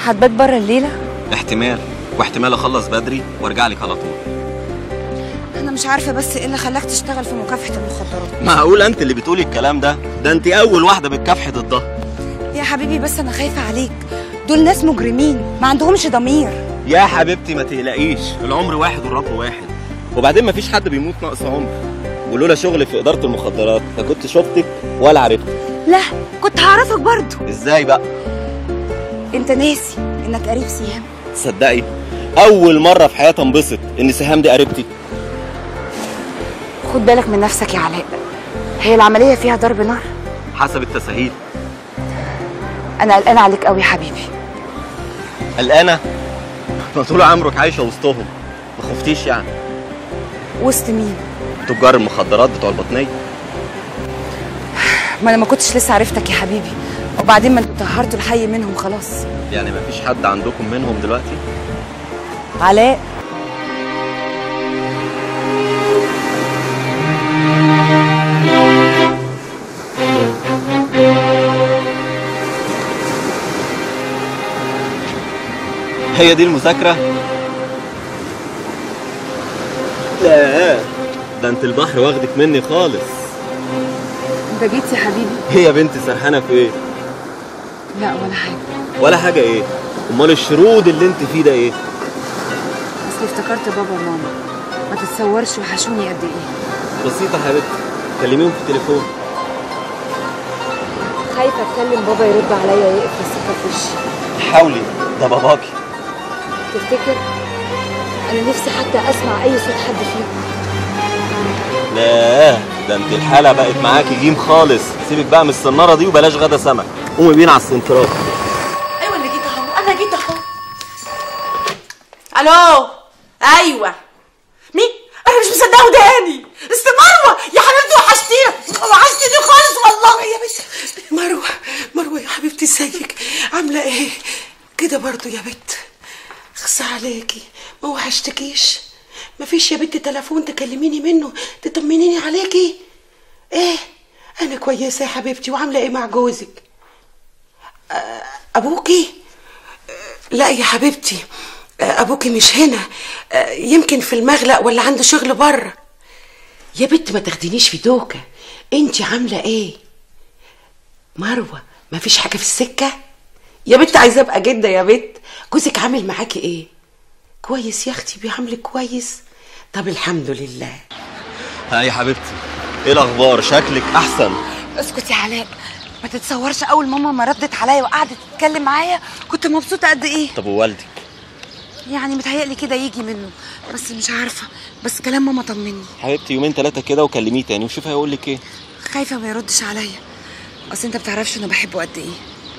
هتبات بره الليله احتمال واحتمال اخلص بدري وارجع لك على طول انا مش عارفه بس ايه اللي خلاك تشتغل في مكافحه المخدرات معقول انت اللي بتقولي الكلام ده ده انت اول واحده بتكافحي ضدها يا حبيبي بس انا خايفه عليك دول ناس مجرمين ما عندهمش ضمير يا حبيبتي ما تقلقيش العمر واحد والرب واحد وبعدين مفيش حد بيموت ناقص عمر ولولا شغل في اداره المخدرات لا كنت شفتك ولا عرفتك لا كنت هعرفك برضو ازاي بقى انت ناسي انك قريب سيام تصدقي اول مره في حياتي انبسط ان سهام دي قريبتي خد بالك من نفسك يا علاء هي العمليه فيها ضرب نار حسب التساهيل انا قلقانه عليك قوي يا حبيبي قلقانه ما طول عمرك عايشه وسطهم ما خفتيش يعني وسط مين تجار المخدرات بتوع البطنيه ما انا ما كنتش لسه عرفتك يا حبيبي وبعدين ما انتوا طهرتوا الحي منهم خلاص يعني مفيش حد عندكم منهم دلوقتي علاء هي دي المذاكره لا ده انت البحر واخدك مني خالص انت جيت يا حبيبي هي يا بنتي سرحانه في ايه لا ولا حاجه ولا حاجه ايه امال الشرود اللي انت فيه ده ايه اصل افتكرت بابا وماما ما تتصورش وحشوني قد ايه بسيطه يا حبيبتي كلميهم في التليفون خايفه اتكلم بابا يرد عليا يقفل السكه في وشي حاولي ده باباكي تفتكر انا نفسي حتى اسمع اي صوت حد فيهم لا ده انت الحاله بقت معاكي جيم خالص سيبك بقى من السناره دي وبلاش غدا سمك قومي بينا على السنترات ايوه اللي جيت اهو انا جيت اهو الو ايوه مين انا مش مصدقه وداني است مروه يا حبيبتي وحشتينا وحشتيني خالص والله يا بنت مروة مروة يا حبيبتي ازيك عاملة ايه كده برضو يا بت خص عليكي ما وحشتكيش مفيش يا بنت تليفون تكلميني منه تطمنيني عليكي ايه انا كويسة يا حبيبتي وعاملة ايه مع جوزك آه، ابوكي آه، لا يا حبيبتي آه، ابوكي مش هنا آه، يمكن في المغلق ولا عنده شغل بره يا بنت ما تاخدينيش في دوكة انت عاملة ايه مروة ما فيش حاجة في السكة يا بنت عايزة ابقى جدة يا بنت جوزك عامل معاكي ايه كويس يا اختي بيعاملك كويس طب الحمد لله ها يا حبيبتي ايه الاخبار شكلك احسن اسكت يا علاء ما تتصورش اول ماما ما ردت عليا وقعدت تتكلم معايا كنت مبسوطه قد ايه طب ووالدك يعني متهيألي كده يجي منه بس مش عارفه بس كلام ماما طمني حبيبتي يومين ثلاثه كده وكلميه تاني وشوف هيقول لك ايه خايفه ما يردش عليا اصل انت بتعرفش انا بحبه قد ايه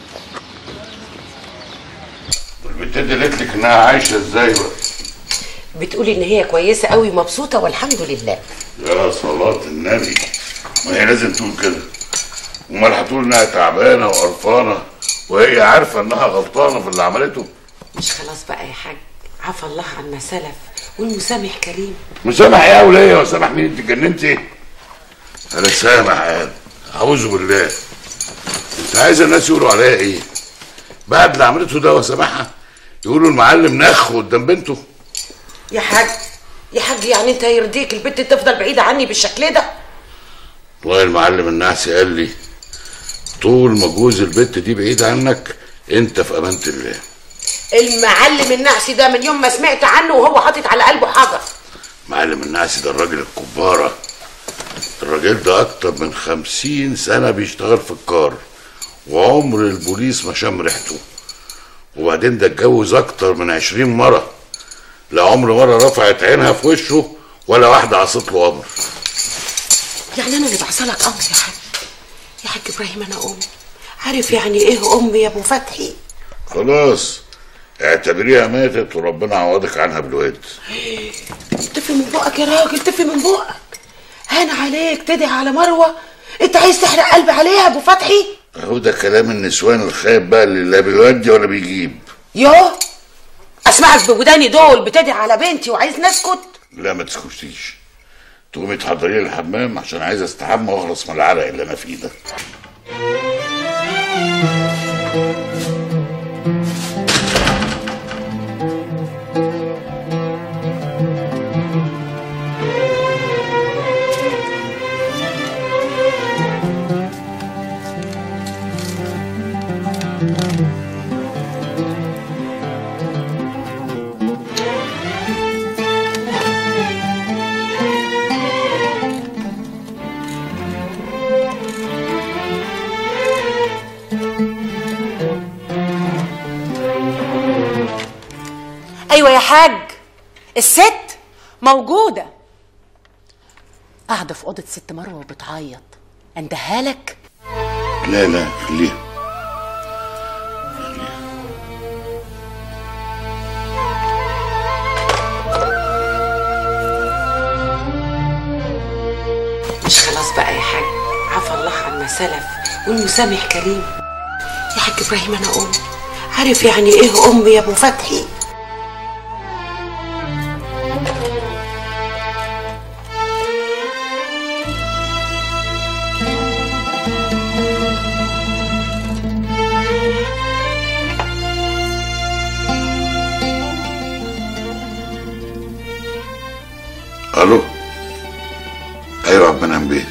البت دي قالت لك انها عايشه ازاي بقى بتقولي ان هي كويسة قوي مبسوطة والحمد لله يا صلاة النبي ما هي لازم تقول كده امال هتقول انها تعبانه وقرفانه وهي عارفه انها غلطانه في اللي عملته مش خلاص بقى يا حاج عفى الله عما سلف والمسامح كريم مسامح ايه يا وليه وسامح مين انت اتجننتي انا سامح يا اعوذ بالله انت عايز الناس يقولوا عليا ايه بعد اللي عملته ده وسامحها يقولوا المعلم نخ قدام بنته يا حاج يا حاج يعني انت يرضيك البنت تفضل بعيدة عني بالشكل ده والله المعلم النحسي قال لي طول ما جوز البت دي بعيد عنك انت في امانه الله المعلم النعسي ده من يوم ما سمعت عنه وهو حاطط على قلبه حجر معلم النحسي ده الراجل الكبارة الراجل ده أكتر من خمسين سنة بيشتغل في الكار وعمر البوليس ما شم ريحته وبعدين ده اتجوز أكتر من عشرين مرة لا عمر مرة رفعت عينها في وشه ولا واحدة عصت له أمر يعني انا اللي بعصلك امر يا حاج يا حاج ابراهيم انا ام عارف يعني ايه ام يا ابو فتحي خلاص اعتبريها ماتت وربنا عوضك عنها بالواد تفي من بقك يا راجل تفي من بقك هان عليك تدعي على مروه انت عايز تحرق قلبي عليها يا ابو فتحي اهو ده كلام النسوان الخايب بقى اللي لا بيودي ولا بيجيب يوه اسمعك بوداني دول بتدعي على بنتي وعايز نسكت لا ما تسكتيش تقومي تحضري لي الحمام عشان عايز استحمى واخلص من العرق اللي انا فيه ده حاج الست موجوده قاعده في اوضه ست مروه وبتعيط اندهها لك لا لا خليها مش خلاص بقى يا حاج عفى الله عما سلف والمسامح كريم يا حاج ابراهيم انا ام عارف يعني ايه ام يا ابو فتحي الو ايوه عبد المنعم بيه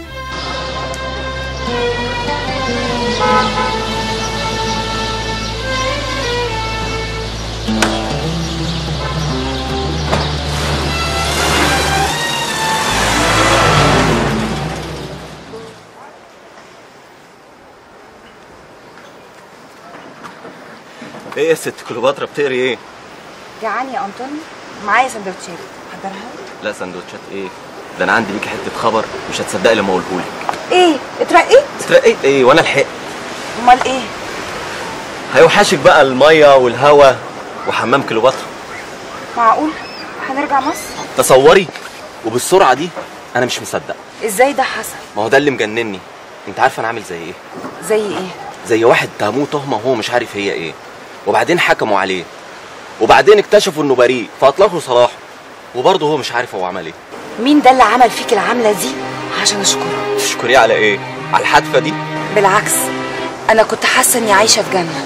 ايه يا ست كليوباترا بتقري ايه جعان يا انطوني معايا سندوتشات حضرها لي لا سندوتشات ايه ده انا عندي ليكي حته خبر مش هتصدقي لما اقولهولك ايه اترقيت اترقيت ايه وانا الحق امال ايه هيوحشك بقى الميه والهوا وحمام كليوباترا معقول هنرجع مصر تصوري وبالسرعه دي انا مش مصدق ازاي ده حصل ما هو ده اللي مجنني انت عارفه انا عامل زي ايه زي ايه زي واحد اتهموه تهمه وهو مش عارف هي ايه وبعدين حكموا عليه وبعدين اكتشفوا انه بريء فاطلقوا سراحه وبرضه هو مش عارف هو عمل ايه مين ده اللي عمل فيك العمله دي عشان اشكره تشكريه على ايه على الحادثه دي بالعكس انا كنت حاسه اني عايشه في جنه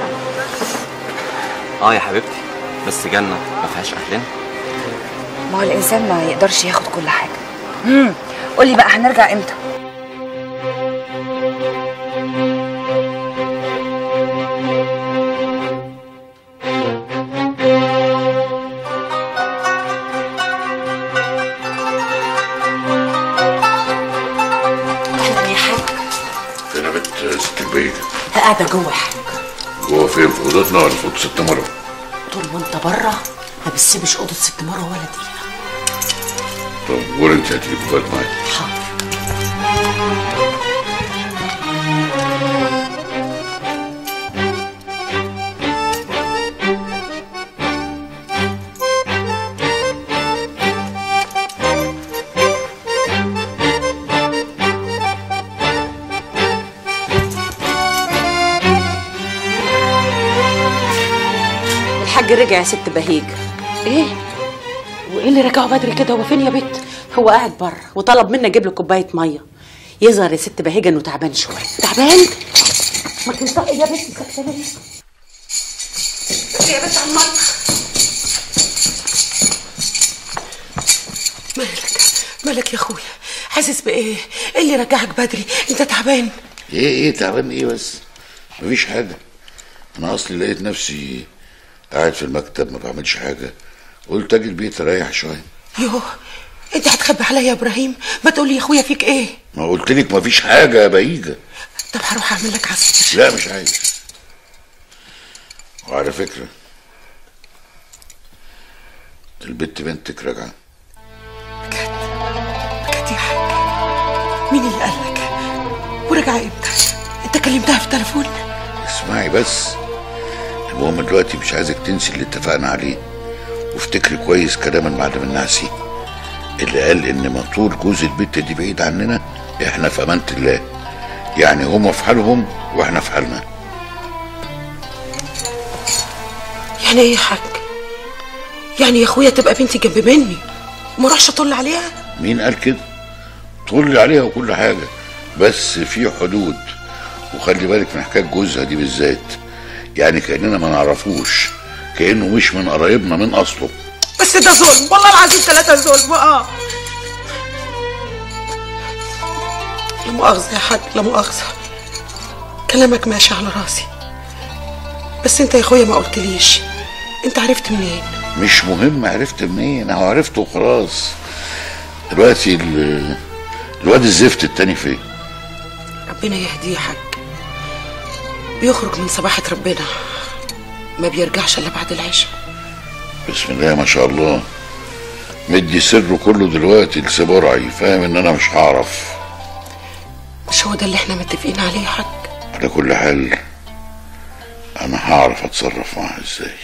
اه يا حبيبتي بس جنه ما فيهاش اهلنا ما هو الانسان ما يقدرش ياخد كل حاجه امم قولي بقى هنرجع امتى اهلا يا حاج فين بنت ست البيت قاعده جوه يا حاج هو فين في اوضتنا ولا في اوضه ست مره طول ما انت بره ما بتسيبش اوضه ست مره ولا دقيقه طب قول انت هتيجي فؤاد معايا حاضر الحاج رجع يا ست بهيج ايه وايه اللي رجعه بدري كده هو فين يا بت هو قاعد بره وطلب مني اجيب له كوبايه ميه يظهر يا ست بهيجه انه تعبان شويه تعبان ما تنطقي يا بت ساكته ليه يا بت على المطبخ مالك مالك يا اخويا حاسس بايه ايه اللي رجعك بدري انت تعبان ايه ايه تعبان ايه بس مفيش حاجه انا اصلي لقيت نفسي قاعد في المكتب ما بعملش حاجه قلت اجي البيت اريح شويه يوه انت هتخبي عليا يا ابراهيم ما تقولي يا اخويا فيك ايه ما قلت لك مفيش حاجه يا بهيجه طب هروح اعمل لك عصير لا مش عايز وعلى فكره البت بنتك راجعه بجد يا حاج مين اللي قال لك ورجع امتى انت كلمتها في التليفون اسمعي بس المهم دلوقتي مش عايزك تنسي اللي اتفقنا عليه وافتكري كويس كلام المعلم النعسي اللي قال ان مطول جوز البت دي بعيد عننا احنا في امانه الله يعني هما في حالهم واحنا في حالنا يعني ايه يا حاج يعني يا اخويا تبقى بنتي جنب مني وما اروحش اطل عليها مين قال كده طل عليها وكل حاجه بس في حدود وخلي بالك من حكايه جوزها دي بالذات يعني كاننا ما نعرفوش كانه مش من قرايبنا من اصله بس ده ظلم والله العظيم ثلاثة ظلم اه لا مؤاخذة يا حاج لا مؤاخذة كلامك ماشي على راسي بس انت يا اخويا ما قلتليش انت عرفت منين مش مهم عرفت منين اهو عرفته وخلاص دلوقتي ال- الواد الزفت التاني فين ربنا يهديه يا حاج بيخرج من صباحة ربنا ما بيرجعش الا بعد العشاء بسم الله ما شاء الله مدي سره كله دلوقتي لسبرعي فاهم ان انا مش هعرف مش هو ده اللي احنا متفقين عليه يا حاج على كل حال انا هعرف اتصرف معاها ازاي